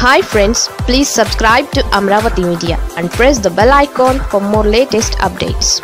hi friends please subscribe to Amaravati media and press the bell icon for more latest updates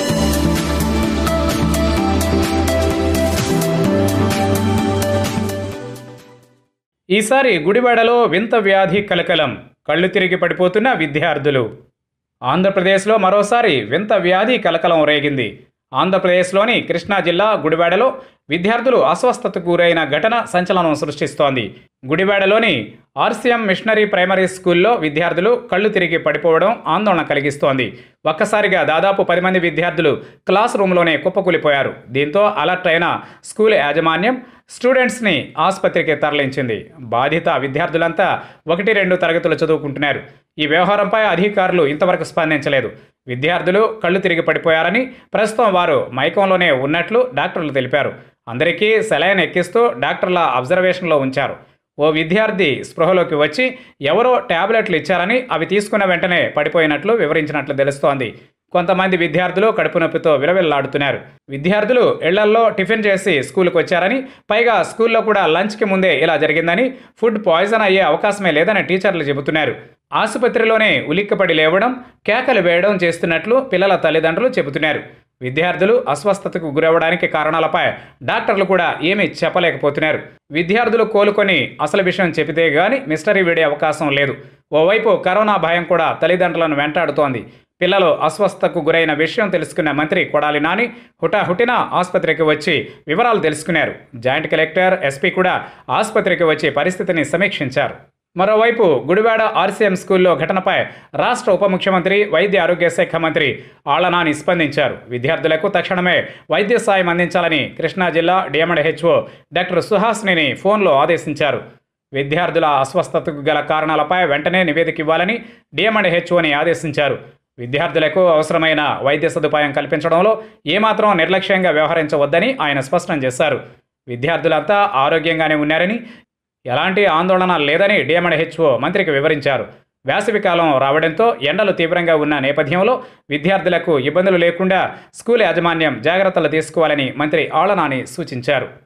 ఈసారి గుడివాడలో వింత వ్యాధి కలకలం కళ్ళు తిరిగి పడిపోతున్న విద్యార్థులు ఆంధ్రప్రదేశ్లో మరోసారి వింత వ్యాధి కలకలం రేగింది ఆంధ్రప్రదేశ్లోని కృష్ణా జిల్లా గుడివాడలో విద్యార్థులు అస్వస్థతకు గురైన ఘటన సంచలనం సృష్టిస్తోంది గుడివాడలోని ఆర్సీఎం మిషనరీ ప్రైమరీ స్కూల్లో విద్యార్థులు కళ్ళు తిరిగి పడిపోవడం ఆందోళన కలిగిస్తోంది ఒక్కసారిగా దాదాపు పది మంది విద్యార్థులు క్లాస్ రూమ్లోనే కుప్పకూలిపోయారు దీంతో అలర్ట్ అయిన స్కూల్ యాజమాన్యం స్టూడెంట్స్ని ఆసుపత్రికి తరలించింది బాధిత విద్యార్థులంతా ఒకటి రెండు తరగతులు చదువుకుంటున్నారు ఈ వ్యవహారంపై అధికారులు ఇంతవరకు స్పందించలేదు విద్యార్థులు కళ్ళు తిరిగి పడిపోయారని ప్రస్తుతం వారు మైకంలోనే ఉన్నట్లు డాక్టర్లు తెలిపారు అందరికీ సెలైన్ ఎక్కిస్తూ డాక్టర్ల అబ్జర్వేషన్లో ఉంచారు ఓ విద్యార్థి స్పృహలోకి వచ్చి ఎవరో ట్యాబ్లెట్లు ఇచ్చారని అవి తీసుకున్న వెంటనే పడిపోయినట్లు వివరించినట్లు తెలుస్తోంది కొంతమంది విద్యార్థులు కడుపు నొప్పితో విలవిల్లాడుతున్నారు విద్యార్థులు ఇళ్లల్లో టిఫిన్ చేసి స్కూల్కి వచ్చారని పైగా స్కూల్లో కూడా లంచ్కి ముందే ఇలా జరిగిందని ఫుడ్ పాయిజన్ అయ్యే అవకాశమే లేదని టీచర్లు చెబుతున్నారు ఆసుపత్రిలోనే ఉలిక్కపడి లేవడం కేకలు వేయడం చేస్తున్నట్లు పిల్లల తల్లిదండ్రులు చెబుతున్నారు విద్యార్థులు అస్వస్థతకు గురవడానికి కారణాలపై డాక్టర్లు కూడా ఏమీ చెప్పలేకపోతున్నారు విద్యార్థులు కోలుకొని అసలు విషయం చెబితే గాని మిస్టరీ వీడే అవకాశం లేదు ఓవైపు కరోనా భయం కూడా తల్లిదండ్రులను వెంటాడుతోంది పిల్లలు అస్వస్థతకు గురైన విషయం తెలుసుకున్న మంత్రి కొడాలి నాని హుటాహుటిన ఆసుపత్రికి వచ్చి వివరాలు తెలుసుకున్నారు జాయింట్ కలెక్టర్ ఎస్పీ కూడా ఆసుపత్రికి వచ్చి పరిస్థితిని సమీక్షించారు మరోవైపు గుడివాడ ఆర్సీఎం స్కూల్లో ఘటనపై రాష్ట్ర ఉప ముఖ్యమంత్రి వైద్య ఆరోగ్య శాఖ మంత్రి ఆళ్లనాని స్పందించారు విద్యార్థులకు తక్షణమే వైద్య సాయం అందించాలని కృష్ణా జిల్లా డిఎండ్ హెచ్ఓ డాక్టర్ సుహాస్నిని ఫోన్లో ఆదేశించారు విద్యార్థుల అస్వస్థతకు గల కారణాలపై వెంటనే నివేదిక ఇవ్వాలని డిఎండ్ హెచ్ఓని ఆదేశించారు విద్యార్థులకు అవసరమైన వైద్య సదుపాయం కల్పించడంలో ఏమాత్రం నిర్లక్ష్యంగా వ్యవహరించవద్దని ఆయన స్పష్టం చేశారు విద్యార్థులంతా ఆరోగ్యంగానే ఉన్నారని ఎలాంటి ఆందోళన లేదని డిఎండ్హెచ్ఓ మంత్రికి వివరించారు వేసవికాలం రావడంతో ఎండలు తీవ్రంగా ఉన్న నేపథ్యంలో విద్యార్థులకు ఇబ్బందులు లేకుండా స్కూల్ యాజమాన్యం జాగ్రత్తలు తీసుకోవాలని మంత్రి ఆళ్లనాని సూచించారు